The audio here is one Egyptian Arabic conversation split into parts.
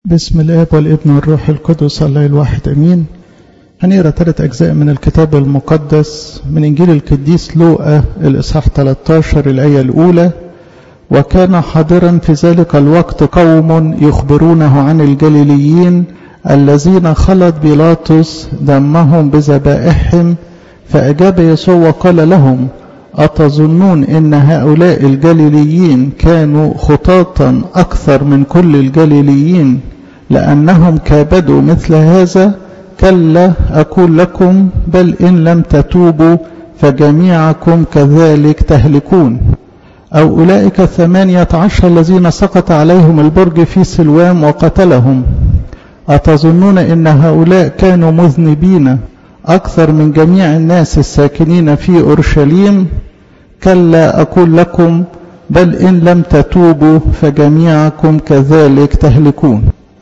بسم الاب والابن والروح القدس الله الواحد امين هنقرا ثلاث اجزاء من الكتاب المقدس من انجيل القديس لوقا الاصحاح 13 الايه الاولى وكان حاضرا في ذلك الوقت قوم يخبرونه عن الجليليين الذين خلط بيلاطس دمهم بذبائحهم فاجاب يسوع وقال لهم أتظنون إن هؤلاء الجليليين كانوا خطاطا أكثر من كل الجليليين لأنهم كابدوا مثل هذا كلا أقول لكم بل إن لم تتوبوا فجميعكم كذلك تهلكون أو أولئك الثمانية عشر الذين سقط عليهم البرج في سلوام وقتلهم أتظنون إن هؤلاء كانوا مذنبين أكثر من جميع الناس الساكنين في أورشليم كلا أقول لكم بل إن لم تتوبوا فجميعكم كذلك تهلكون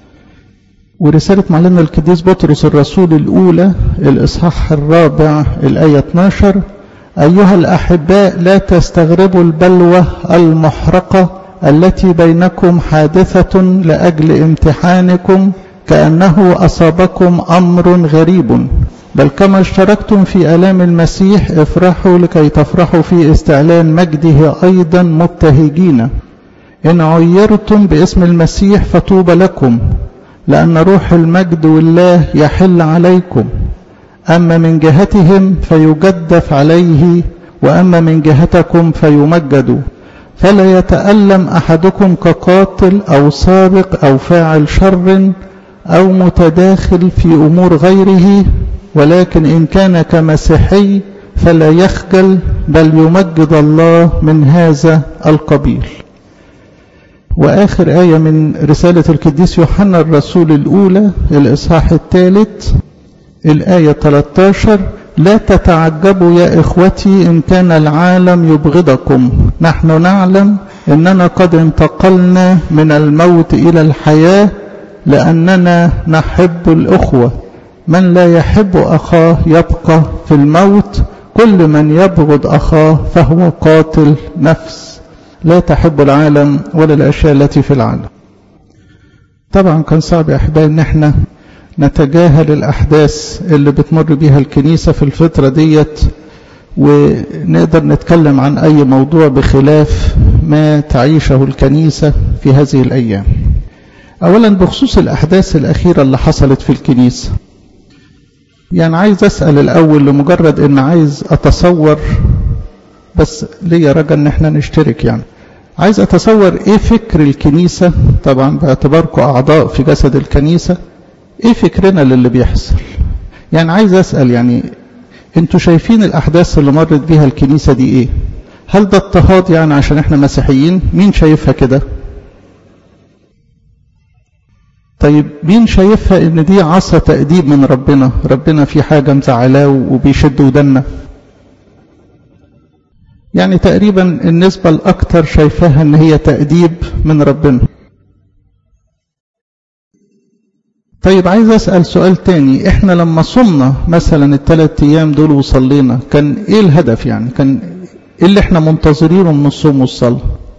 ورسالة معلمنا القديس بطرس الرسول الأولى الإصحاح الرابع الآية 12 أيها الأحباء لا تستغربوا البلوى المحرقة التي بينكم حادثة لأجل امتحانكم كأنه أصابكم أمر غريب بل كما اشتركتم في آلام المسيح افرحوا لكي تفرحوا في استعلان مجده أيضا مبتهجين إن عيرتم باسم المسيح فطوبى لكم لأن روح المجد والله يحل عليكم أما من جهتهم فيجدف عليه وأما من جهتكم فيمجد فلا يتألم أحدكم كقاتل أو سارق أو فاعل شر أو متداخل في أمور غيره ولكن إن كان كمسيحي فلا يخجل بل يمجد الله من هذا القبيل وآخر آية من رسالة القديس يوحنا الرسول الأولى الإصحاح الثالث الآية 13 لا تتعجبوا يا إخوتي إن كان العالم يبغضكم نحن نعلم إننا قد انتقلنا من الموت إلى الحياة لأننا نحب الأخوة من لا يحب أخاه يبقى في الموت كل من يبغض أخاه فهو قاتل نفس لا تحب العالم ولا الأشياء التي في العالم طبعا كان صعب يا أحبائي إن احنا نتجاهل الأحداث اللي بتمر بيها الكنيسة في الفترة ديت ونقدر نتكلم عن أي موضوع بخلاف ما تعيشه الكنيسة في هذه الأيام أولا بخصوص الأحداث الأخيرة اللي حصلت في الكنيسة يعني عايز أسأل الأول لمجرد إن عايز أتصور بس ليا رجا إن إحنا نشترك يعني عايز أتصور إيه فكر الكنيسة طبعا باعتباركم أعضاء في جسد الكنيسة إيه فكرنا للي بيحصل يعني عايز أسأل يعني أنتوا شايفين الأحداث اللي مرت بيها الكنيسة دي إيه هل ده اضطهاد يعني عشان إحنا مسيحيين مين شايفها كده طيب مين شايفها ان دي عصا تأديب من ربنا ربنا في حاجة مزعلاه وبيشد ودنا يعني تقريبا النسبة الأكثر شايفاها ان هي تأديب من ربنا طيب عايز أسأل سؤال تاني احنا لما صمنا مثلا الثلاث ايام دول وصلينا كان ايه الهدف يعني كان ايه اللي احنا منتظرينه من الصوم والصلاه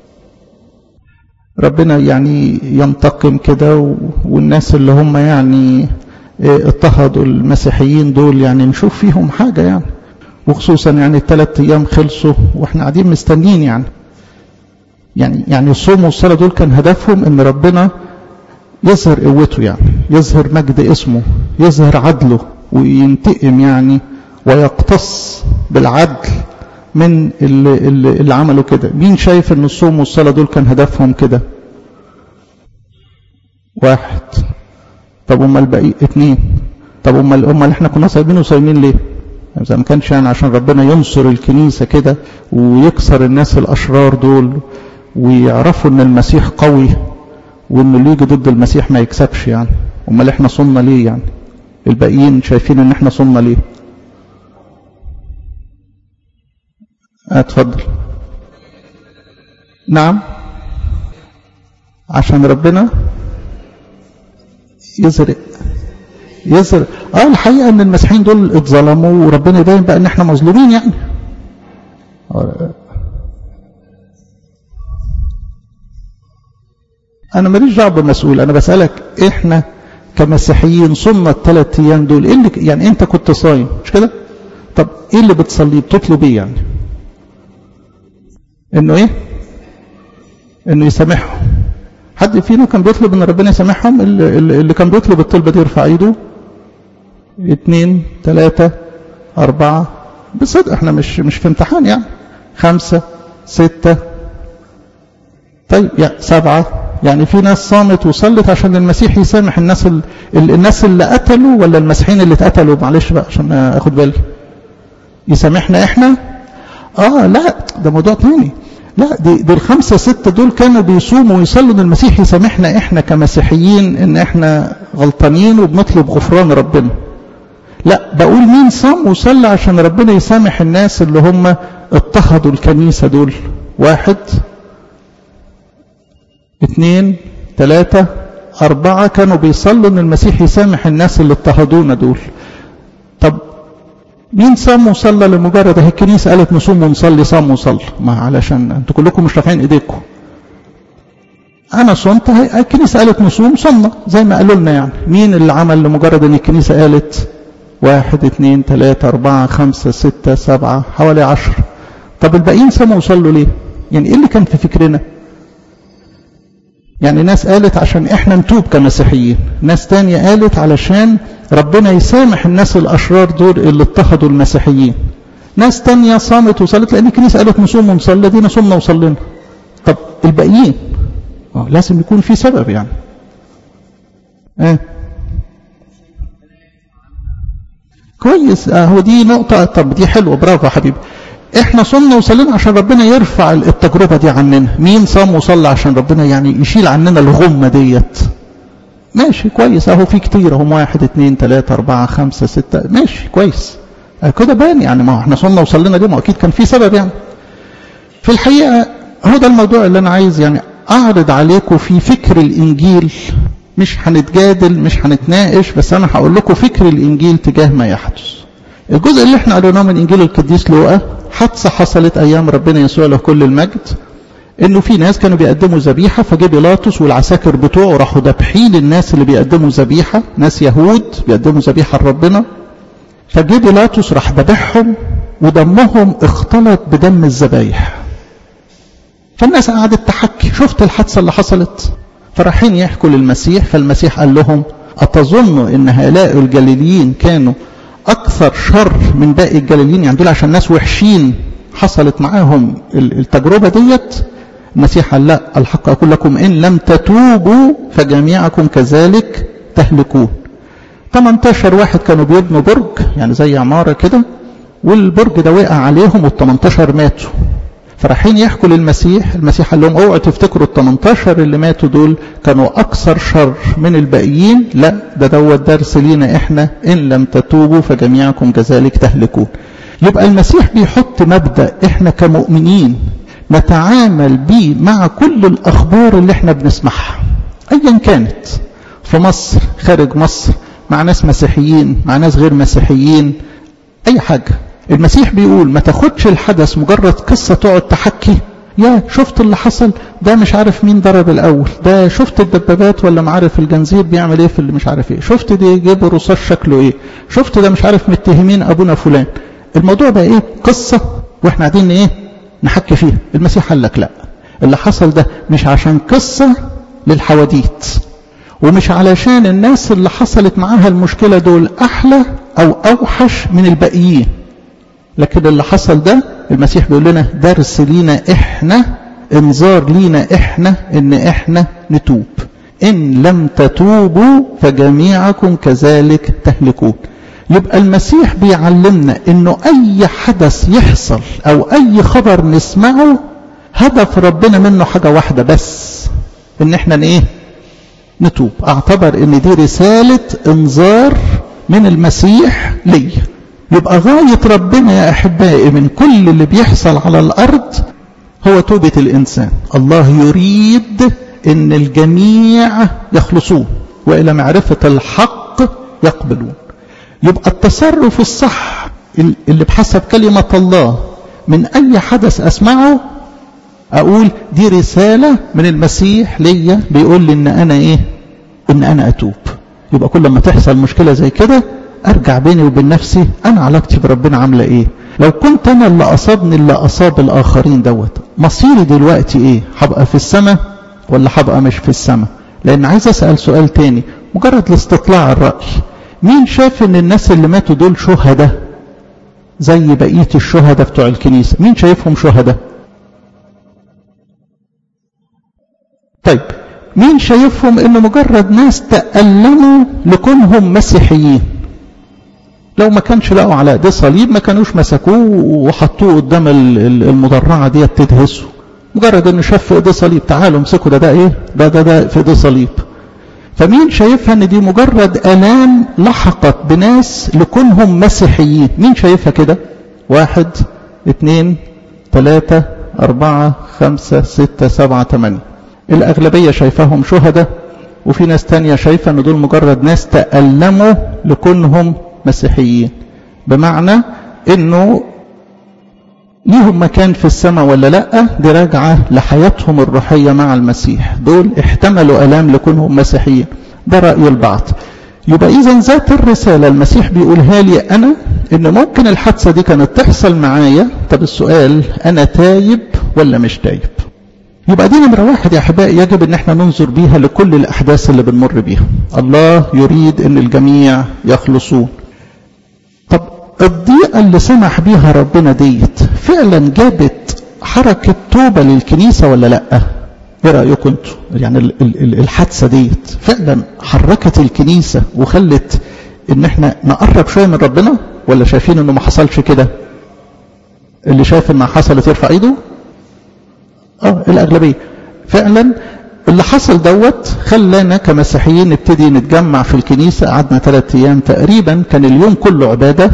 ربنا يعني ينتقم كده والناس اللي هم يعني اضطهدوا المسيحيين دول يعني نشوف فيهم حاجة يعني وخصوصا يعني الثلاث ايام خلصوا واحنا قاعدين مستنيين يعني يعني يعني الصوم والصلاة دول كان هدفهم ان ربنا يظهر قوته يعني يظهر مجد اسمه يظهر عدله وينتقم يعني ويقتص بالعدل من اللي, اللي, اللي عملوا كده مين شايف ان الصوم والصلاة دول كان هدفهم كده واحد طب امال الباقي اتنين طب امال امال احنا كنا صايمين وصايمين ليه اذا ما كانش يعني عشان ربنا ينصر الكنيسة كده ويكسر الناس الاشرار دول ويعرفوا ان المسيح قوي وان اللي يجي ضد المسيح ما يكسبش يعني امال احنا صمنا ليه يعني الباقيين شايفين ان احنا صمنا ليه اتفضل نعم عشان ربنا يزرق يزرق اه الحقيقه ان المسيحيين دول اتظلموا وربنا يبين بقى ان احنا مظلومين يعني انا ماليش دعوه بالمسؤول انا بسالك احنا كمسيحيين صمنا الثلاث ايام دول ايه اللي يعني انت كنت صايم مش كده طب ايه اللي بتصليه بتطلب ايه يعني انه ايه انه يسامحهم حد فينا كان بيطلب ان ربنا يسامحهم اللي, اللي كان بيطلب الطلبه دي يرفع ايده اثنين ثلاثة أربعة بصدق احنا مش مش في امتحان يعني خمسة ستة طيب يعني سبعة يعني في ناس صامت وصلت عشان المسيح يسامح الناس ال... الناس اللي قتلوا ولا المسيحيين اللي اتقتلوا معلش بقى عشان اخد بالي يسامحنا احنا اه لا ده موضوع تاني لا دي, دي الخمسة ستة دول كانوا بيصوموا ويصلوا ان المسيح يسامحنا احنا كمسيحيين ان احنا غلطانين وبنطلب غفران ربنا لا بقول مين صام وصلى عشان ربنا يسامح الناس اللي هم اضطهدوا الكنيسة دول واحد اثنين ثلاثة أربعة كانوا بيصلوا ان المسيح يسامح الناس اللي اضطهدونا دول طب مين صام وصلى لمجرد اهي الكنيسه قالت نصوم ونصلي صام وصلى ما علشان انتوا كلكم مش رافعين ايديكم انا صمت هي الكنيسه قالت نصوم صمنا زي ما قالوا لنا يعني مين اللي عمل لمجرد ان الكنيسه قالت واحد اثنين ثلاثة أربعة خمسة ستة سبعة حوالي عشر طب الباقيين صاموا وصلوا ليه يعني ايه اللي كان في فكرنا يعني ناس قالت عشان احنا نتوب كمسيحيين ناس تانية قالت علشان ربنا يسامح الناس الأشرار دول اللي اضطهدوا المسيحيين ناس تانية صامت وصلت لأن الكنيسة قالت نصوم ونصلي دينا صمنا وصلينا طب الباقيين لازم يكون في سبب يعني ايه كويس اه هو دي نقطة طب دي حلوة برافو يا حبيبي احنا صمنا وصلينا عشان ربنا يرفع التجربة دي عننا مين صام وصلى عشان ربنا يعني يشيل عننا الغمة ديت ماشي كويس اهو في كتير هم واحد اثنين ثلاثة أربعة خمسة ستة ماشي كويس كده بان يعني ما احنا صلنا وصلينا دي ما اكيد كان في سبب يعني في الحقيقة هو ده الموضوع اللي انا عايز يعني اعرض عليكم في فكر الانجيل مش هنتجادل مش هنتناقش بس انا هقول لكم فكر الانجيل تجاه ما يحدث الجزء اللي احنا قريناه من انجيل القديس لوقا حادثه حصلت ايام ربنا يسوع له كل المجد انه في ناس كانوا بيقدموا ذبيحه فجه بيلاطس والعساكر بتوعه راحوا دابحين الناس اللي بيقدموا ذبيحه ناس يهود بيقدموا ذبيحه لربنا فجه بيلاطس راح ذبحهم ودمهم اختلط بدم الذبايح فالناس قعدت تحكي شفت الحادثه اللي حصلت فرايحين يحكوا للمسيح فالمسيح قال لهم أتظنوا أن هؤلاء الجليليين كانوا أكثر شر من باقي الجليليين يعني دول عشان ناس وحشين حصلت معاهم التجربة ديت المسيح قال لا الحق أقول لكم إن لم تتوبوا فجميعكم كذلك تهلكون 18 واحد كانوا بيبنوا برج يعني زي عمارة كده والبرج ده وقع عليهم وال 18 ماتوا فرايحين يحكوا للمسيح المسيح قال لهم اوعوا تفتكروا ال 18 اللي ماتوا دول كانوا اكثر شر من الباقيين لا ده دوت درس لينا احنا ان لم تتوبوا فجميعكم كذلك تهلكون يبقى المسيح بيحط مبدا احنا كمؤمنين نتعامل بيه مع كل الاخبار اللي احنا بنسمعها ايا كانت في مصر خارج مصر مع ناس مسيحيين مع ناس غير مسيحيين اي حاجه المسيح بيقول ما تاخدش الحدث مجرد قصة تقعد تحكي يا شفت اللي حصل ده مش عارف مين ضرب الأول ده شفت الدبابات ولا ما عارف الجنزير بيعمل ايه في اللي مش عارف ايه شفت دي جيب رصاص شكله ايه شفت ده مش عارف متهمين أبونا فلان الموضوع بقى ايه قصة واحنا قاعدين ايه نحكي فيها المسيح قال لك لا اللي حصل ده مش عشان قصة للحواديت ومش علشان الناس اللي حصلت معاها المشكلة دول أحلى أو أوحش من الباقيين لكن اللي حصل ده المسيح بيقول لنا درس لينا احنا انذار لينا احنا ان احنا نتوب ان لم تتوبوا فجميعكم كذلك تهلكون يبقى المسيح بيعلمنا انه اي حدث يحصل او اي خبر نسمعه هدف ربنا منه حاجة واحدة بس ان احنا ايه نتوب اعتبر ان دي رسالة انذار من المسيح ليا يبقى غاية ربنا يا أحبائي من كل اللي بيحصل على الأرض هو توبة الإنسان الله يريد أن الجميع يخلصون وإلى معرفة الحق يقبلون يبقى التصرف الصح اللي بحسب كلمة الله من أي حدث أسمعه اقول دي رسالة من المسيح ليا بيقول لي ان انا ايه ان انا اتوب يبقى كل ما تحصل مشكلة زي كده ارجع بيني وبين نفسي انا علاقتي بربنا عاملة ايه لو كنت انا اللي اصابني اللي اصاب الاخرين دوت مصيري دلوقتي ايه هبقى في السماء ولا هبقى مش في السماء لان عايز اسأل سؤال تاني مجرد لاستطلاع الرأي مين شاف ان الناس اللي ماتوا دول شهداء زي بقية الشهداء بتوع الكنيسة مين شايفهم شهداء طيب مين شايفهم ان مجرد ناس تألموا لكونهم مسيحيين لو ما كانش لقوا على ايديه صليب ما كانوش مسكوه وحطوه قدام المدرعة دي تدهسه مجرد انه شاف في ايديه صليب تعالوا امسكوا ده ده ايه ده ده ده في ايديه صليب فمين شايفها ان دي مجرد الام لحقت بناس لكونهم مسيحيين مين شايفها كده واحد اثنين ثلاثة اربعة خمسة ستة سبعة ثمانية الاغلبية شايفاهم شهداء وفي ناس تانية شايفة ان دول مجرد ناس تألموا لكونهم مسيحيين بمعنى انه ليهم مكان في السماء ولا لا دي راجعة لحياتهم الروحية مع المسيح دول احتملوا ألام لكونهم مسيحيين ده رأي البعض يبقى إذا ذات الرسالة المسيح بيقولها لي أنا إن ممكن الحادثة دي كانت تحصل معايا طب السؤال أنا تايب ولا مش تايب يبقى دي نمرة واحد يا أحبائي يجب إن احنا ننظر بيها لكل الأحداث اللي بنمر بيها الله يريد إن الجميع يخلصون طب الضيقة اللي سمح بيها ربنا ديت فعلا جابت حركة توبة للكنيسة ولا لأ ايه رأيكم انتوا يعني الحادثة ديت فعلا حركت الكنيسة وخلت ان احنا نقرب شوية من ربنا ولا شايفين انه ما حصلش كده اللي شايف انها حصلت يرفع ايده اه الاغلبية فعلا اللي حصل دوت خلانا كمسيحيين نبتدي نتجمع في الكنيسة قعدنا ثلاثة ايام تقريبا كان اليوم كله عبادة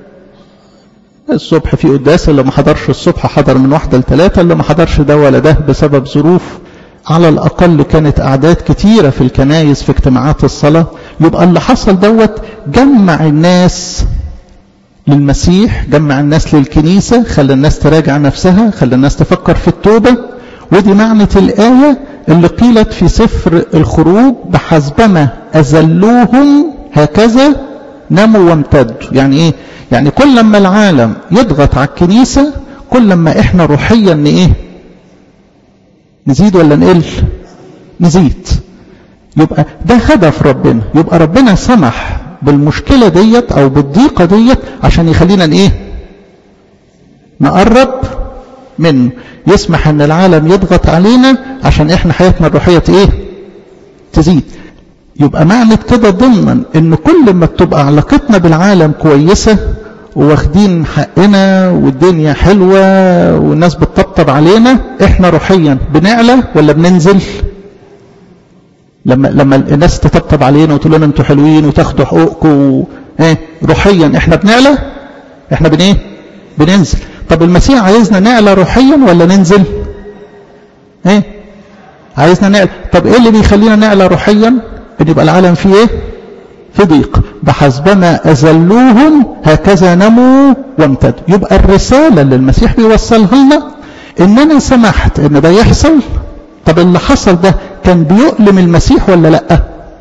الصبح في قداس اللي ما حضرش الصبح حضر من واحدة لثلاثة اللي ما حضرش ده ولا ده بسبب ظروف على الأقل كانت أعداد كتيرة في الكنايس في اجتماعات الصلاة يبقى اللي حصل دوت جمع الناس للمسيح جمع الناس للكنيسة خلى الناس تراجع نفسها خلى الناس تفكر في التوبة ودي معنى الآية اللي قيلت في سفر الخروج بحسبما أزلوهم هكذا نموا وامتدوا يعني ايه يعني كل لما العالم يضغط على الكنيسة كل لما احنا روحيا ان ايه نزيد ولا نقل نزيد يبقى ده هدف ربنا يبقى ربنا سمح بالمشكلة ديت او بالضيقة ديت عشان يخلينا ايه نقرب منه يسمح ان العالم يضغط علينا عشان احنا حياتنا الروحية ايه تزيد يبقى معنى كده ضمنا ان كل ما تبقى علاقتنا بالعالم كويسة واخدين حقنا والدنيا حلوة والناس بتطبطب علينا احنا روحيا بنعلى ولا بننزل لما لما الناس تطبطب علينا وتقول لنا انتوا حلوين وتاخدوا حقوقكم ايه روحيا احنا بنعلى احنا بن ايه بننزل طب المسيح عايزنا نعلى روحيا ولا ننزل ايه عايزنا نعلى طب ايه اللي بيخلينا نعلى روحيا ان يبقى العالم فيه ايه في ضيق بحسبما أزلوهم هكذا نموا وامتدوا يبقى الرسالة اللي المسيح بيوصلها لنا ان انا سمحت ان ده يحصل طب اللي حصل ده كان بيؤلم المسيح ولا لا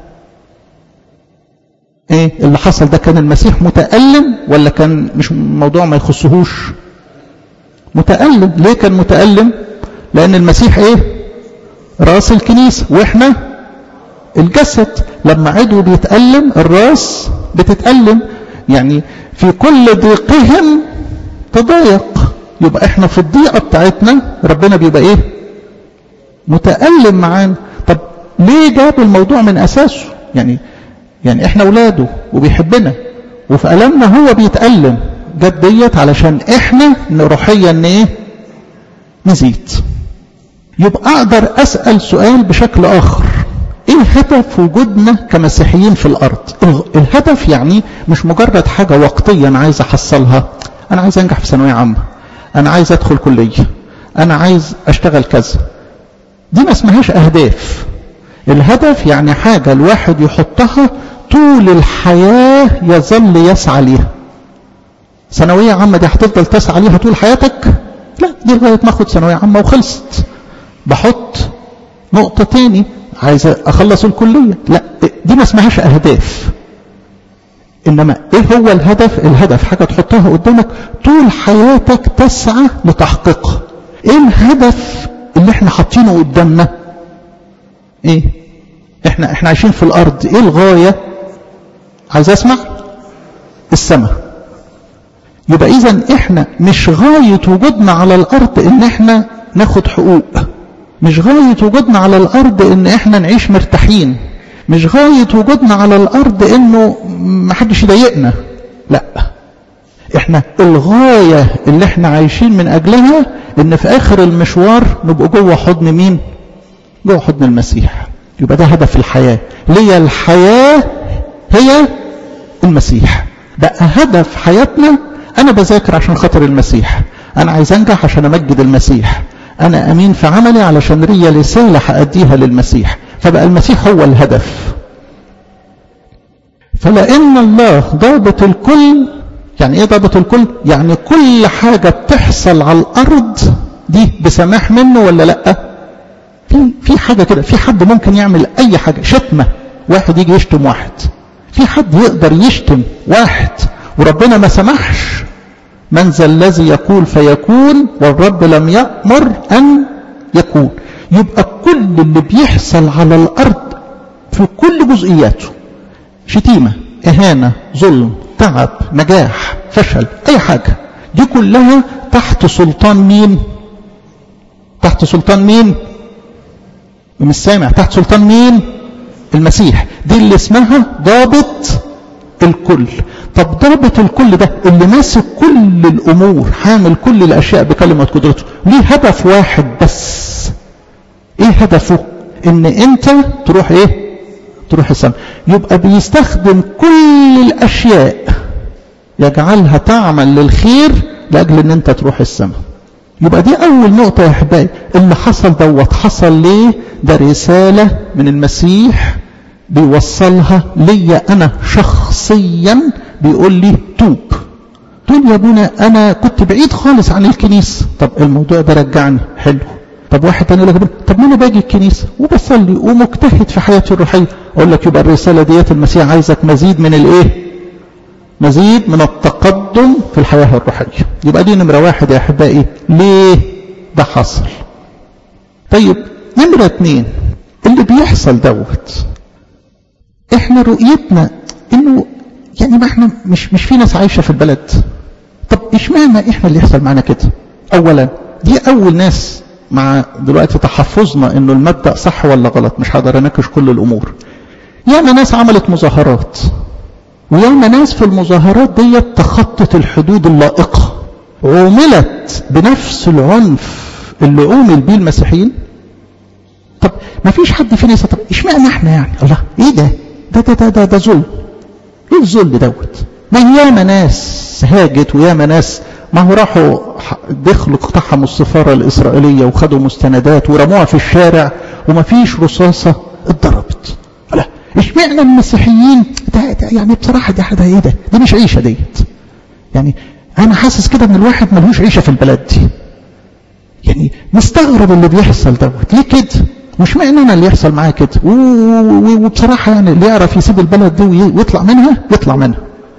ايه اللي حصل ده كان المسيح متألم ولا كان مش موضوع ما يخصهوش متألم ليه كان متألم لان المسيح ايه راس الكنيسة واحنا الجسد لما عضو بيتألم الراس بتتألم يعني في كل ضيقهم تضايق يبقى احنا في الضيقة بتاعتنا ربنا بيبقى ايه متألم معانا طب ليه جاب الموضوع من اساسه يعني يعني احنا اولاده وبيحبنا وفي ألمنا هو بيتألم جاب ديت علشان احنا روحيا ايه نزيد يبقى اقدر اسأل سؤال بشكل اخر ايه هدف وجودنا كمسيحيين في الارض الهدف يعني مش مجرد حاجة وقتية انا عايز احصلها انا عايز انجح في ثانوية عامة انا عايز ادخل كلية انا عايز اشتغل كذا دي ما اسمهاش اهداف الهدف يعني حاجة الواحد يحطها طول الحياة يظل يسعى ليها ثانوية عامة دي هتفضل تسعى ليها طول حياتك لا دي لغاية ما اخد ثانوية عامة وخلصت بحط نقطة تاني عايز اخلص الكلية لا دي ما اسمهاش اهداف انما ايه هو الهدف الهدف حاجة تحطها قدامك طول حياتك تسعى لتحقيقها ايه الهدف اللي احنا حاطينه قدامنا ايه احنا احنا عايشين في الارض ايه الغاية عايز اسمع السماء يبقى اذا احنا مش غاية وجودنا على الارض ان احنا ناخد حقوق مش غاية وجودنا على الارض ان احنا نعيش مرتاحين مش غاية وجودنا على الارض انه محدش يضايقنا لا احنا الغاية اللي احنا عايشين من اجلها ان في اخر المشوار نبقى جوه حضن مين جوه حضن المسيح يبقى ده هدف الحياة ليه الحياة هي المسيح بقى هدف حياتنا انا بذاكر عشان خاطر المسيح انا عايز انجح عشان امجد المسيح انا امين في عملي علشان ليا رسالة هاديها للمسيح فبقى المسيح هو الهدف فلان الله ضابط الكل يعني ايه ضابط الكل يعني كل حاجة بتحصل على الارض دي بسماح منه ولا لا في في حاجة كده في حد ممكن يعمل اي حاجة شتمة واحد يجي يشتم واحد في حد يقدر يشتم واحد وربنا ما سمحش من ذا الذي يقول فيكون والرب لم يأمر أن يكون يبقى كل اللي بيحصل على الأرض في كل جزئياته شتيمة إهانة ظلم تعب نجاح فشل أي حاجة دي كلها تحت سلطان مين تحت سلطان مين مش سامع تحت سلطان مين المسيح دي اللي اسمها ضابط الكل طب ضابط الكل ده اللي ماسك كل الامور حامل كل الاشياء بكلمه قدرته ليه هدف واحد بس ايه هدفه ان انت تروح ايه تروح السماء يبقى بيستخدم كل الاشياء يجعلها تعمل للخير لاجل ان انت تروح السماء يبقى دي اول نقطه يا احبائي اللي حصل دوت حصل ليه ده رساله من المسيح بيوصلها ليا انا شخصيا بيقول لي توب تقول يا ابونا انا كنت بعيد خالص عن الكنيسه طب الموضوع ده رجعني حلو طب واحد تاني يقول لك طب ما انا باجي الكنيسه وبصلي ومجتهد في حياتي الروحيه اقول لك يبقى الرساله ديت المسيح عايزك مزيد من الايه مزيد من التقدم في الحياه الروحيه يبقى دي نمره واحد يا احبائي ليه ده حصل طيب نمره اتنين اللي بيحصل دوت احنا رؤيتنا انه يعني ما احنا مش مش في ناس عايشه في البلد طب اشمعنى احنا اللي يحصل معانا كده اولا دي اول ناس مع دلوقتي تحفظنا انه المبدا صح ولا غلط مش هقدر اناقش كل الامور ياما ناس عملت مظاهرات وياما ناس في المظاهرات ديت تخطت الحدود اللائقه عوملت بنفس العنف اللي عومل بيه المسيحيين طب ما فيش حد فينا طب اشمعنى احنا يعني الله ايه ده ده ده ده ده, ده ظلم ايه الظلم دوت ما ياما ناس هاجت وياما ناس ما هو راحوا دخلوا اقتحموا السفارة الإسرائيلية وخدوا مستندات ورموها في الشارع وما فيش رصاصة اتضربت لا اشمعنى المسيحيين ده, ده يعني بصراحة ده ده ايه ده دي مش عيشة ديت يعني انا حاسس كده ان الواحد ملهوش عيشة في البلد دي يعني مستغرب اللي بيحصل دوت ليه كده مش معنى انا اللي يحصل معايا كده وبصراحة يعني اللي يعرف يسيب البلد دي ويطلع منها يطلع منها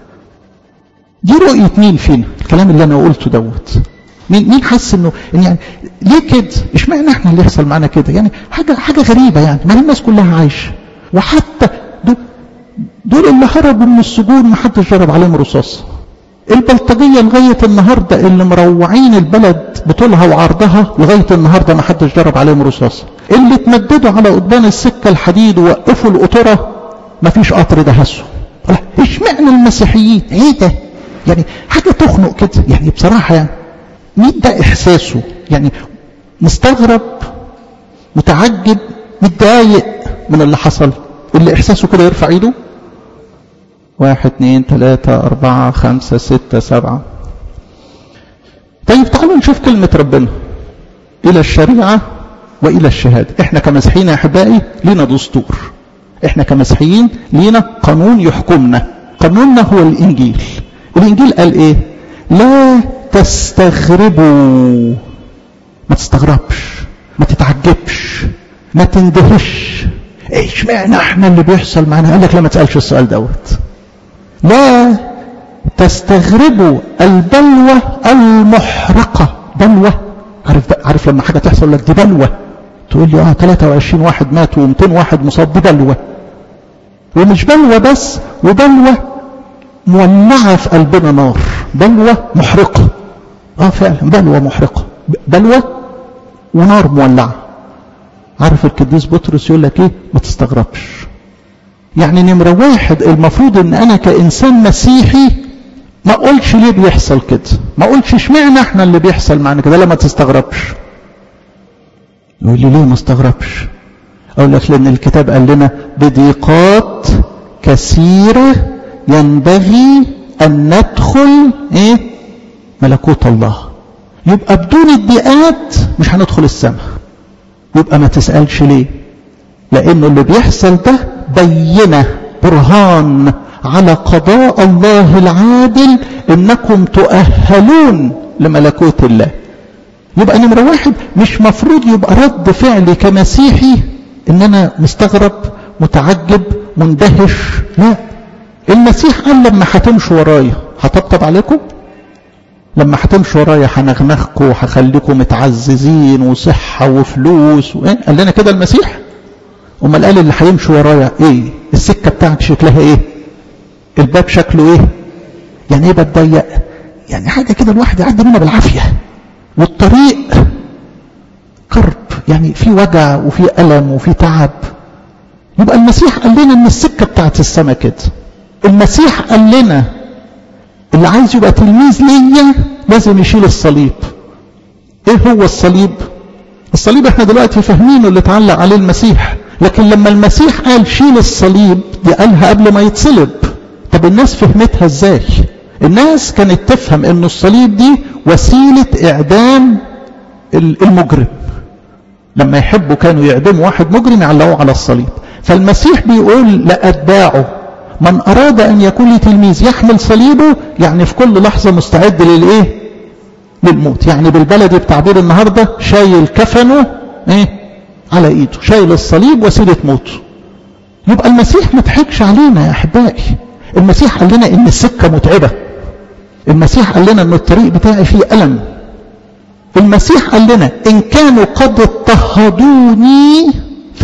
دي رؤية مين فينا الكلام اللي انا قلته دوت مين مين حس انه إن يعني ليه كده اشمعنى احنا اللي يحصل معانا كده يعني حاجة حاجة غريبة يعني ما الناس كلها عايشة وحتى دول, دول اللي هربوا من السجون ما حدش جرب عليهم رصاص البلطجية لغاية النهاردة اللي مروعين البلد بطولها وعرضها لغاية النهاردة ما حدش جرب عليهم رصاص اللي اتمددوا على قضبان السكة الحديد ووقفوا القطرة ما فيش قطر دهسوا اشمعنى المسيحيين ايه ده يعني حاجة تخنق كده يعني بصراحة يعني مين ده احساسه يعني مستغرب متعجب متضايق من اللي حصل اللي احساسه كده يرفع ايده واحد اثنين ثلاثة أربعة خمسة ستة سبعة طيب تعالوا نشوف كلمة ربنا إلى الشريعة وإلى الشهادة إحنا كمسيحيين يا أحبائي لينا دستور إحنا كمسيحيين لينا قانون يحكمنا قانوننا هو الإنجيل الإنجيل قال إيه لا تستغربوا ما تستغربش ما تتعجبش ما تندهش ايش معنى احنا اللي بيحصل معانا قال لك لا ما تسالش السؤال دوت لا تستغربوا البلوى المحرقه بلوى عارف عارف لما حاجه تحصل لك دي بلوى تقول لي اه 23 واحد ماتوا و200 واحد مصاب دي بلوى ومش بلوى بس وبلوى مولعه في قلبنا نار بلوى محرقه اه فعلا بلوى محرقه بلوى ونار مولعه عارف القديس بطرس يقول لك ايه ما تستغربش يعني نمرة واحد المفروض ان انا كانسان مسيحي ما اقولش ليه بيحصل كده ما اقولش اشمعنى احنا اللي بيحصل معنا كده لا ما تستغربش يقول لي ليه ما استغربش اقول لك لان الكتاب قال لنا بضيقات كثيرة ينبغي ان ندخل ايه ملكوت الله يبقى بدون الضيقات مش هندخل السماء يبقى ما تسألش ليه لانه اللي بيحصل ده بينه برهان على قضاء الله العادل انكم تؤهلون لملكوت الله يبقى نمرة واحد مش مفروض يبقى رد فعلي كمسيحي ان انا مستغرب متعجب مندهش لا المسيح قال لما هتمشوا ورايا هطبطب عليكم لما هتمشوا ورايا هنغنغكم وهخليكم متعززين وصحة وفلوس وإيه؟ قال لنا كده المسيح امال قال اللي هيمشي ورايا ايه السكة بتاعتي شكلها ايه الباب شكله ايه يعني ايه باب ضيق يعني حاجة كده الواحد يعدي منها بالعافية والطريق كرب يعني في وجع وفي ألم وفي تعب يبقى المسيح قال لنا ان السكة بتاعت السماء كده المسيح قال لنا اللي عايز يبقى تلميذ ليا لازم يشيل الصليب ايه هو الصليب الصليب احنا دلوقتي فاهمينه اللي اتعلق عليه المسيح لكن لما المسيح قال شيل الصليب دي قالها قبل ما يتصلب طب الناس فهمتها ازاي الناس كانت تفهم ان الصليب دي وسيلة اعدام المجرم لما يحبوا كانوا يعدموا واحد مجرم يعلقوه على الصليب فالمسيح بيقول لأتباعه من أراد أن يكون لي تلميذ يحمل صليبه يعني في كل لحظة مستعد للإيه للموت يعني بالبلدي بتعبير النهاردة شايل كفنه إيه على إيده شايل الصليب وسيلة موته يبقى المسيح ما ضحكش علينا يا أحبائي المسيح قال لنا إن السكة متعبة المسيح قال لنا إن الطريق بتاعي فيه ألم المسيح قال لنا إن كانوا قد اضطهدوني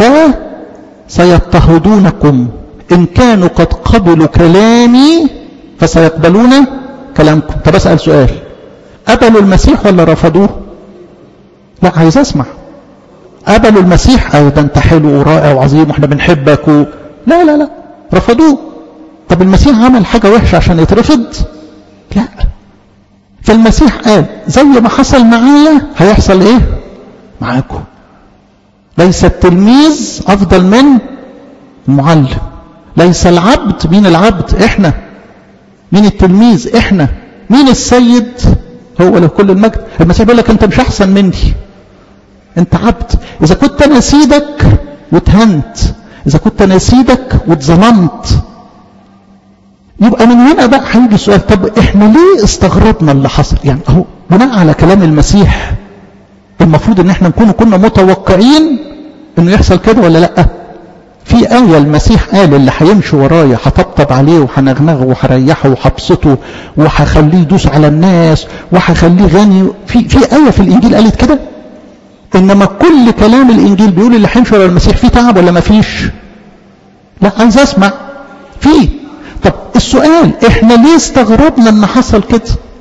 فسيضطهدونكم إن كانوا قد قبلوا كلامي فسيقبلون كلامكم طب أسأل سؤال قبلوا المسيح ولا رفضوه لا عايز أسمع قبلوا المسيح أو ده أنت حلو ورائع وعظيم وإحنا بنحبك و... لا لا لا رفضوه طب المسيح عمل حاجة وحشة عشان يترفض لا فالمسيح قال زي ما حصل معايا هيحصل ايه معاكم ليس التلميذ افضل من المعلم ليس العبد مين العبد احنا مين التلميذ احنا مين السيد هو له كل المجد المسيح بيقول لك انت مش احسن مني انت عبد اذا كنت انا سيدك واتهنت اذا كنت انا سيدك واتظلمت يبقى من هنا بقى هيجي السؤال طب احنا ليه استغربنا اللي حصل يعني اهو بناء على كلام المسيح المفروض ان احنا نكون كنا متوقعين انه يحصل كده ولا لا في آية المسيح قال اللي هيمشي ورايا هطبطب عليه وهنغنغه وهريحه وهبسطه وهخليه يدوس على الناس وهخليه غني في في آية في الإنجيل قالت كده إنما كل كلام الإنجيل بيقول اللي هيمشي ورا المسيح فيه تعب ولا ما فيش؟ لا عايز أسمع فيه طب السؤال احنا ليه استغربنا ان حصل كده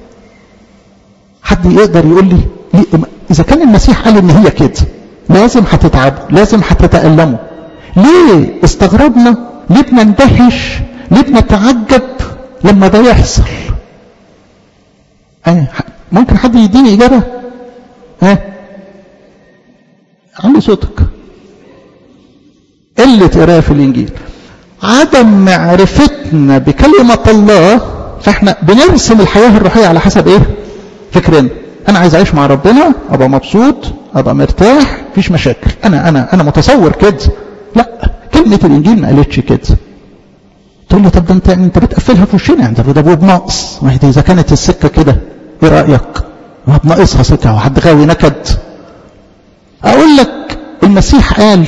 حد يقدر يقول لي ليه اذا كان المسيح قال ان هي كده لازم هتتعبوا لازم هتتألموا ليه استغربنا ليه بنندهش ليه بنتعجب لما ده يحصل أه ممكن حد يديني اجابه ها أه؟ علي صوتك قله قرايه في الانجيل عدم معرفتنا بكلمة الله فاحنا بنرسم الحياة الروحية على حسب ايه فكرنا انا عايز اعيش مع ربنا ابقى مبسوط ابقى مرتاح مفيش مشاكل انا انا انا متصور كده لا كلمة الانجيل ما قالتش كده تقول لي طب ده انت انت بتقفلها في وشنا انت ده بناقص ما هي اذا كانت السكة كده ايه رأيك ما بناقصها سكة وحد غاوي نكد اقول لك المسيح قال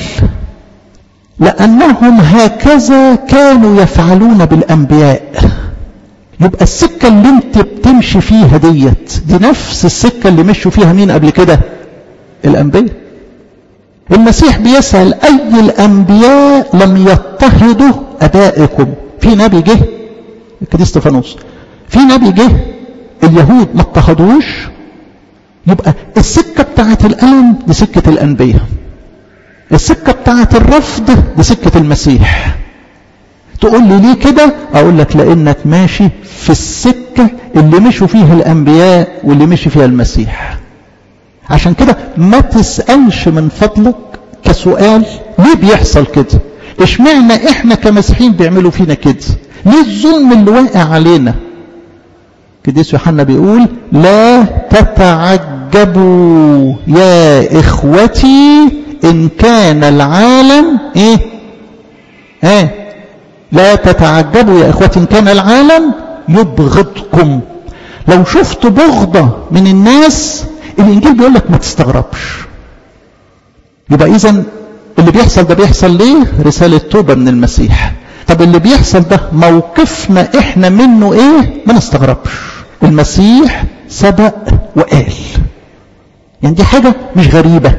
لانهم هكذا كانوا يفعلون بالانبياء يبقى السكة اللي انت بتمشي فيها ديت دي نفس السكة اللي مشوا فيها مين قبل كده الانبياء المسيح بيسأل اي الانبياء لم يضطهدوا ابائكم في نبي جه كده استفانوس في نبي جه اليهود ما اضطهدوش يبقى السكة بتاعت الألم دي سكة الأنبياء السكة بتاعت الرفض دي سكة المسيح تقول لي ليه كده اقول لك لانك ماشي في السكة اللي مشوا فيها الانبياء واللي مشي فيها المسيح عشان كده ما تسألش من فضلك كسؤال ليه بيحصل كده اشمعنى احنا كمسيحيين بيعملوا فينا كده ليه الظلم اللي واقع علينا قديس يوحنا بيقول لا تتعجبوا يا اخوتي ان كان العالم ايه ايه لا تتعجبوا يا اخوتي ان كان العالم يبغضكم لو شفت بغضة من الناس الانجيل بيقول لك ما تستغربش يبقى اذا اللي بيحصل ده بيحصل ليه رسالة توبة من المسيح طب اللي بيحصل ده موقفنا احنا منه ايه ما نستغربش المسيح سبق وقال يعني دي حاجة مش غريبة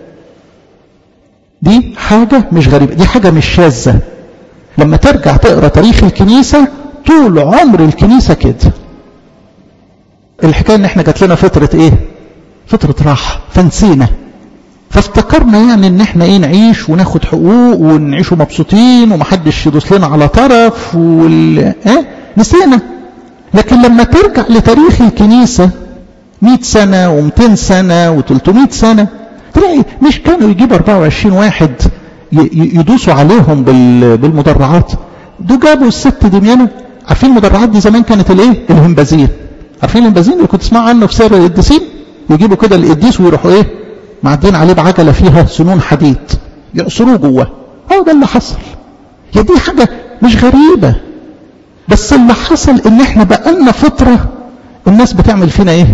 دي حاجة مش غريبة دي حاجة مش شاذة لما ترجع تقرا تاريخ الكنيسة طول عمر الكنيسة كده الحكاية ان احنا جات لنا فترة ايه فترة راحة فنسينا فافتكرنا يعني ان احنا ايه نعيش وناخد حقوق ونعيش مبسوطين ومحدش يدوس لنا على طرف وال اه نسينا لكن لما ترجع لتاريخ الكنيسة 100 سنة و200 سنة و300 سنة تلاقي مش كانوا يجيبوا 24 واحد يدوسوا عليهم بالمدرعات دول جابوا الست دميانة عارفين المدرعات دي زمان كانت الايه الهمبازين عارفين الهمبازين اللي كنت تسمعوا عنه في سر القديسين يجيبوا كده القديس ويروحوا ايه معدين عليه بعجله فيها سنون حديد يعصروه جوه هو ده اللي حصل هي دي حاجه مش غريبه بس اللي حصل ان احنا بقالنا فتره الناس بتعمل فينا ايه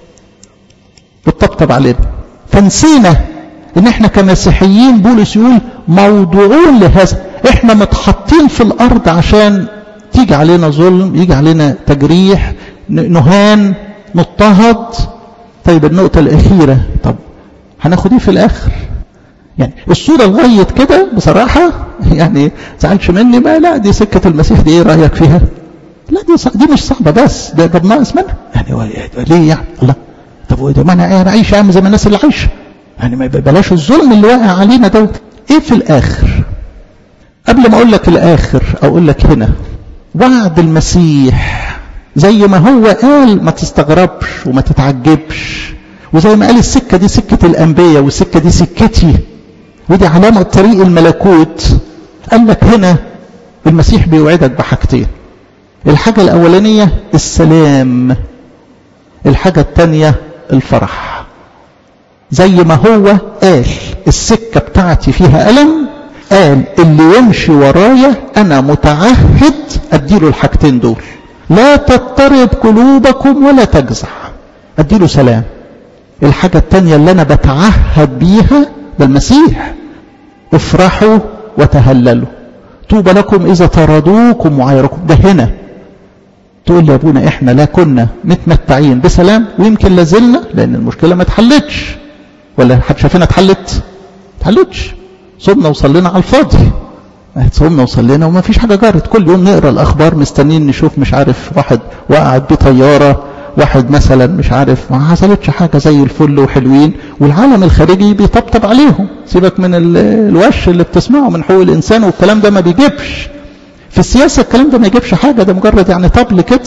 بتطبطب علينا فنسينا ان احنا كمسيحيين بولس يقول موضوعون لهذا احنا متحطين في الارض عشان تيجي علينا ظلم يجي علينا تجريح نهان نضطهد طيب النقطة الأخيرة طب هناخد ايه في الآخر يعني الصورة لغاية كده بصراحة يعني زعلش مني ما لا دي سكة المسيح دي ايه رأيك فيها لا دي صع... دي مش صعبة بس ده ده ناقص منها يعني هو ليه يعني الله طب وده ما انا انا عايش اعمل زي ما الناس اللي عايشه يعني ما بلاش الظلم اللي واقع علينا دوت ايه في الاخر قبل ما اقول لك الاخر اقول لك هنا وعد المسيح زي ما هو قال ما تستغربش وما تتعجبش وزي ما قال السكة دي سكة الأنبياء والسكة دي سكتي ودي علامة طريق الملكوت قال لك هنا المسيح بيوعدك بحاجتين الحاجة الأولانية السلام الحاجة الثانية الفرح زي ما هو قال السكة بتاعتي فيها ألم قال اللي يمشي ورايا أنا متعهد أديله الحاجتين دول لا تضطرب قلوبكم ولا تجزع أديله سلام الحاجة التانية اللي أنا بتعهد بيها ده المسيح افرحوا وتهللوا طوبى لكم إذا طردوكم وعيركم ده هنا تقول لي يا ابونا احنا لا كنا متمتعين بسلام ويمكن لازلنا لان المشكله ما اتحلتش ولا حد شافنا اتحلت اتحلتش صمنا وصلينا على الفاضي صمنا وصلينا وما فيش حاجه جرت كل يوم نقرا الاخبار مستنيين نشوف مش عارف واحد وقعت بطياره واحد مثلا مش عارف ما حصلتش حاجه زي الفل وحلوين والعالم الخارجي بيطبطب عليهم سيبك من الوش اللي بتسمعه من حقوق الانسان والكلام ده ما بيجيبش في السياسة الكلام ده ما يجيبش حاجة ده مجرد يعني طبل كده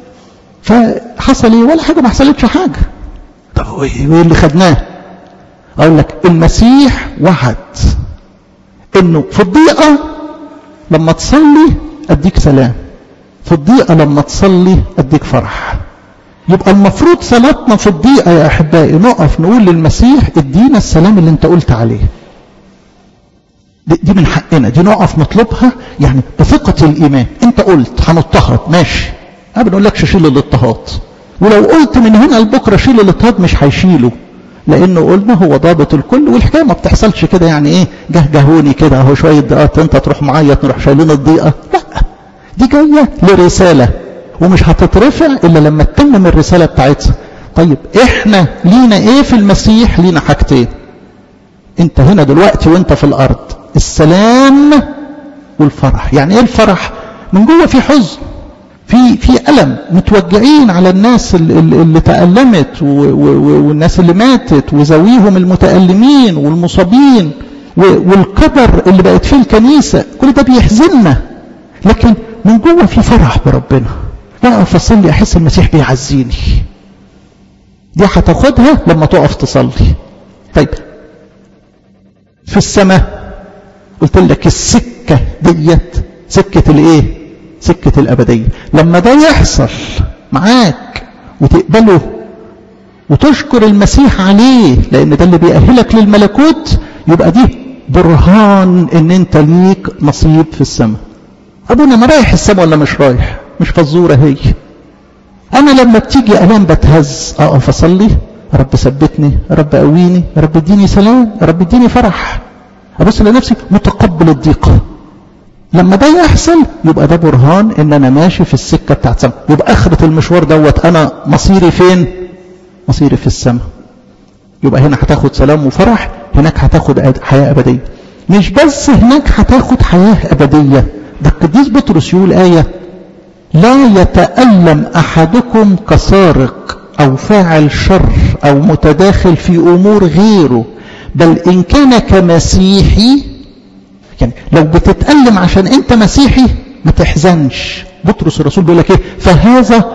فحصل ايه ولا حاجة ما حصلتش حاجة طب وايه اللي خدناه اقول لك المسيح وعد انه في الضيقة لما تصلي اديك سلام في الضيقة لما تصلي اديك فرح يبقى المفروض صلاتنا في الضيقة يا احبائي نقف نقول للمسيح ادينا السلام اللي انت قلت عليه دي من حقنا دي نقف نطلبها يعني بثقة الإيمان أنت قلت هنضطهد ماشي أنا بنقول لكش شيل الاضطهاد ولو قلت من هنا لبكرة شيل الاضطهاد مش هيشيله لانه قلنا هو ضابط الكل والحكايه ما بتحصلش كده يعني ايه جهجهوني كده اهو شويه دقات انت تروح معيط نروح شايلين الضيقه لا دي جايه لرساله ومش هتترفع الا لما تتمم الرساله بتاعتها طيب احنا لينا ايه في المسيح لينا حاجتين انت هنا دلوقتي وانت في الارض السلام والفرح يعني ايه الفرح من جوه في حزن في في الم متوجعين على الناس اللي, اللي تالمت والناس اللي ماتت وذويهم المتالمين والمصابين والقدر اللي بقت فيه الكنيسه كل ده بيحزننا لكن من جوه في فرح بربنا بقف اصلي احس المسيح بيعزيني دي هتاخدها لما تقف تصلي طيب في السماء قلت لك السكة ديت سكة الايه سكة الأبدية لما ده يحصل معاك وتقبله وتشكر المسيح عليه لأن ده اللي بيأهلك للملكوت يبقى دي برهان ان انت ليك نصيب في السماء ابونا ما رايح السماء ولا مش رايح مش فزورة هي انا لما بتيجي الام بتهز اقف اصلي رب ثبتني رب قويني رب اديني سلام رب اديني فرح ابص لنفسي متقبل الضيقه لما ده يحصل يبقى ده برهان ان انا ماشي في السكه بتاعت السماء يبقى اخره المشوار دوت انا مصيري فين مصيري في السماء يبقى هنا هتاخد سلام وفرح هناك هتاخد حياه ابديه مش بس هناك هتاخد حياه ابديه ده القديس بطرس يقول ايه لا يتألم أحدكم كسارق أو فاعل شر أو متداخل في أمور غيره بل إن كان كمسيحي يعني لو بتتألم عشان أنت مسيحي ما تحزنش بطرس الرسول بيقول لك إيه فهذا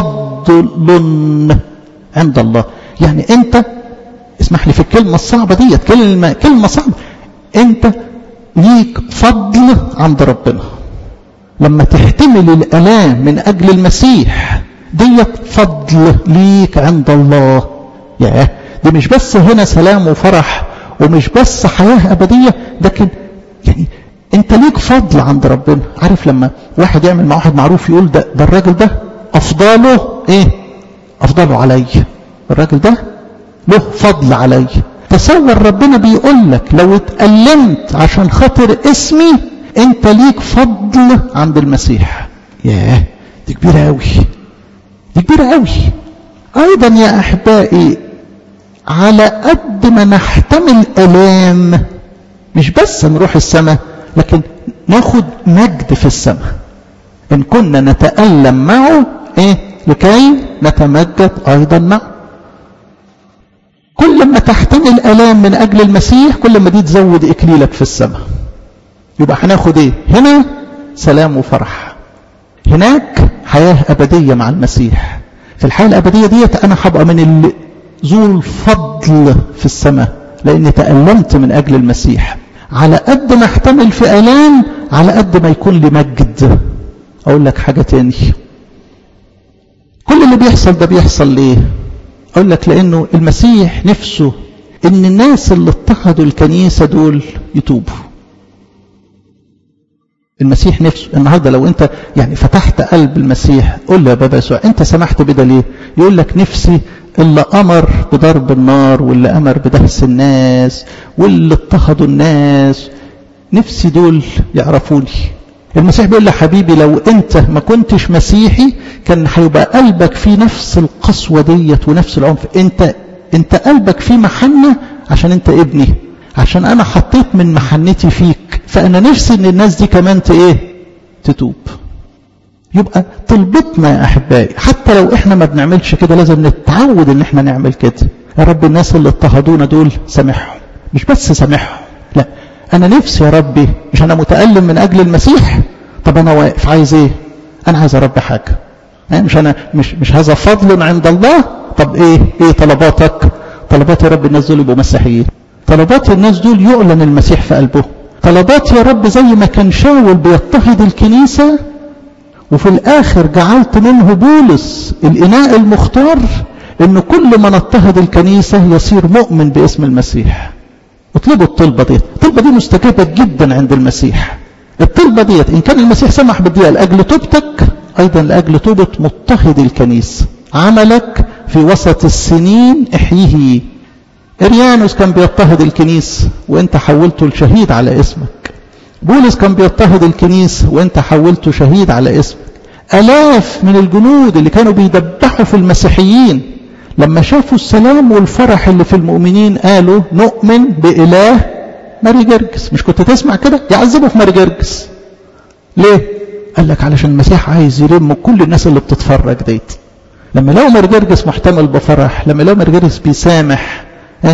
فضل عند الله يعني أنت اسمح لي في الكلمة الصعبة ديت كلمة كلمة صعبة أنت ليك فضل عند ربنا لما تحتمل الالام من اجل المسيح ديت فضل ليك عند الله يا دي مش بس هنا سلام وفرح ومش بس حياه ابديه لكن يعني انت ليك فضل عند ربنا عارف لما واحد يعمل مع واحد معروف يقول ده ده الراجل ده افضله ايه افضله علي الراجل ده له فضل علي تصور ربنا بيقول لك لو اتألمت عشان خاطر اسمي انت ليك فضل عند المسيح ياه دي كبيرة قوي دي كبيرة قوي ايضا يا احبائي على قد ما نحتمل الام مش بس نروح السماء لكن ناخد مجد في السماء ان كنا نتألم معه ايه لكي نتمجد ايضا معه كل ما تحتمل الام من اجل المسيح كل ما دي تزود اكليلك في السماء يبقى هناخد ايه هنا سلام وفرح هناك حياة أبدية مع المسيح في الحياة الأبدية ديت أنا هبقى من اللي ذو الفضل في السماء لأني تألمت من أجل المسيح على قد ما احتمل في ألام على قد ما يكون لي مجد أقول لك حاجة تاني كل اللي بيحصل ده بيحصل ليه أقول لك لأنه المسيح نفسه إن الناس اللي اضطهدوا الكنيسة دول يتوبوا المسيح نفسه النهارده لو انت يعني فتحت قلب المسيح قول له يا بابا يسوع انت سمحت بده ليه؟ يقول لك نفسي اللي امر بضرب النار واللي امر بدهس الناس واللي اضطهدوا الناس نفسي دول يعرفوني المسيح بيقول له حبيبي لو انت ما كنتش مسيحي كان هيبقى قلبك فيه نفس القسوه ديت ونفس العنف انت انت قلبك فيه محنه عشان انت ابني عشان انا حطيت من محنتي فيك فانا نفسي ان الناس دي كمان ايه تتوب يبقى طلبتنا يا احبائي حتى لو احنا ما بنعملش كده لازم نتعود ان احنا نعمل كده يا رب الناس اللي اضطهدونا دول سامحهم مش بس سامحهم لا انا نفسي يا ربي مش انا متالم من اجل المسيح طب انا واقف عايز ايه انا عايز يا رب حاجه مش انا مش مش هذا فضل عند الله طب ايه ايه طلباتك طلبات يا رب الناس دول يبقوا مسيحيين طلبات الناس دول يعلن المسيح في قلبهم طلبات يا رب زي ما كان شاول بيضطهد الكنيسة وفي الآخر جعلت منه بولس الإناء المختار إن كل من اضطهد الكنيسة يصير مؤمن باسم المسيح اطلبوا الطلبة دي الطلبة دي مستجابة جدا عند المسيح الطلبة ديت إن كان المسيح سمح بالدقيقة لأجل توبتك أيضا لأجل توبة مضطهد الكنيسة عملك في وسط السنين احييه اريانوس كان بيضطهد الكنيسة وانت حولته لشهيد على اسمك بولس كان بيضطهد الكنيسة وانت حولته شهيد على اسمك الاف من الجنود اللي كانوا بيدبحوا في المسيحيين لما شافوا السلام والفرح اللي في المؤمنين قالوا نؤمن بإله ماري جرجس مش كنت تسمع كده يعذبوا في ماري جرجس ليه قال لك علشان المسيح عايز يلم كل الناس اللي بتتفرج ديت لما لقوا ماري جرجس محتمل بفرح لما لقوا ماري جرجس بيسامح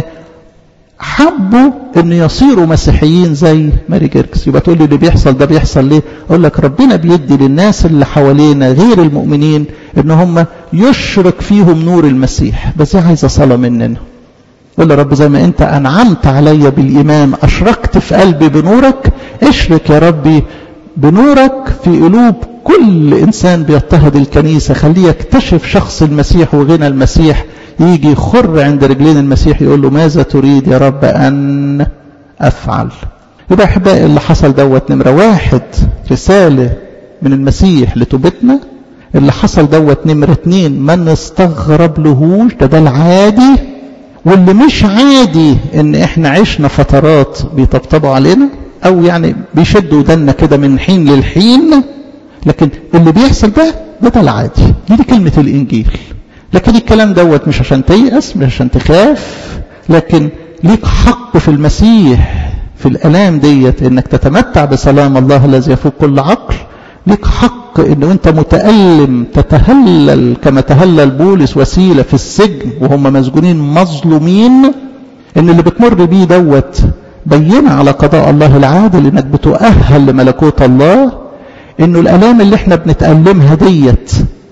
حبوا ان يصيروا مسيحيين زي ماري جرجس يبقى تقول لي اللي بيحصل ده بيحصل ليه اقول لك ربنا بيدي للناس اللي حوالينا غير المؤمنين ان هم يشرك فيهم نور المسيح بس دي عايزه صلاه مننا قول يا رب زي ما انت انعمت عليا بالايمان اشركت في قلبي بنورك اشرك يا ربي بنورك في قلوب كل انسان بيضطهد الكنيسه خليه يكتشف شخص المسيح وغنى المسيح يجي يخر عند رجلين المسيح يقول له ماذا تريد يا رب أن أفعل يبقى أحبائي اللي حصل دوت نمرة واحد رسالة من المسيح لتوبتنا اللي حصل دوت نمرة اتنين ما نستغرب لهوش ده ده العادي واللي مش عادي ان احنا عشنا فترات بيطبطبوا علينا او يعني بيشدوا ودنا كده من حين للحين لكن اللي بيحصل ده ده ده العادي دي, دي كلمة الانجيل لكن الكلام دوت مش عشان تيأس مش عشان تخاف لكن ليك حق في المسيح في الالام ديت انك تتمتع بسلام الله الذي يفوق كل عقل ليك حق ان انت متألم تتهلل كما تهلل بولس وسيلة في السجن وهم مسجونين مظلومين ان اللي بتمر بيه دوت بينا على قضاء الله العادل انك بتؤهل لملكوت الله انه الالام اللي احنا بنتألمها ديت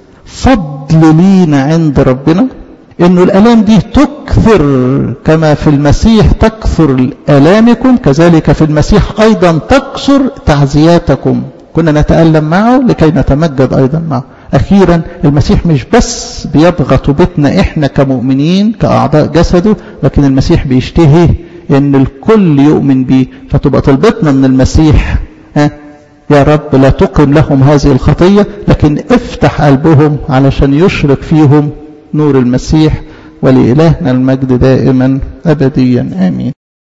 فضل لينا عند ربنا انه الالام دي تكثر كما في المسيح تكثر الامكم كذلك في المسيح ايضا تكثر تعزياتكم كنا نتالم معه لكي نتمجد ايضا معه اخيرا المسيح مش بس بيبغى توبتنا احنا كمؤمنين كاعضاء جسده لكن المسيح بيشتهي ان الكل يؤمن بيه فتبقى طلبتنا من المسيح ها يا رب لا تقم لهم هذه الخطية لكن افتح قلبهم علشان يشرك فيهم نور المسيح ولإلهنا المجد دائما أبديا آمين